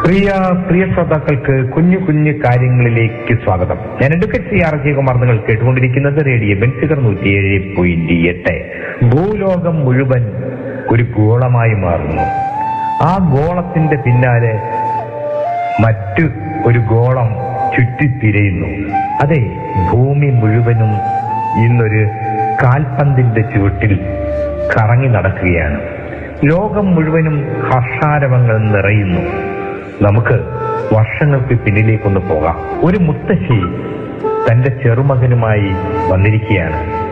പ്രിയ പ്രിയ ശ്രോതാക്കൾക്ക് കുഞ്ഞു കുഞ്ഞു കാര്യങ്ങളിലേക്ക് സ്വാഗതം ഞാൻ എഡ്വക്കേറ്റ് സി ആർ ജയകുമാർ നിങ്ങൾ കേട്ടുകൊണ്ടിരിക്കുന്നത് റേഡിയോ ബെൻസികർ നൂറ്റിയേഴ് പോയിന്റ് എട്ട് ഭൂലോകം മുഴുവൻ ഒരു ഗോളമായി മാറുന്നു ആ ഗോളത്തിന്റെ പിന്നാലെ മറ്റു ഒരു ഗോളം ചുറ്റിത്തിരയുന്നു അതെ ഭൂമി മുഴുവനും ഇന്നൊരു കാൽപന്തിന്റെ ചുവട്ടിൽ കറങ്ങി നടക്കുകയാണ് ലോകം മുഴുവനും ഹർഷാരവങ്ങൾ നിറയുന്നു നമുക്ക് വർഷങ്ങൾക്ക് പിന്നിലേക്കൊന്ന് പോകാം ഒരു മുത്തശ്ശി തന്റെ ചെറുമകനുമായി വന്നിരിക്കുകയാണ്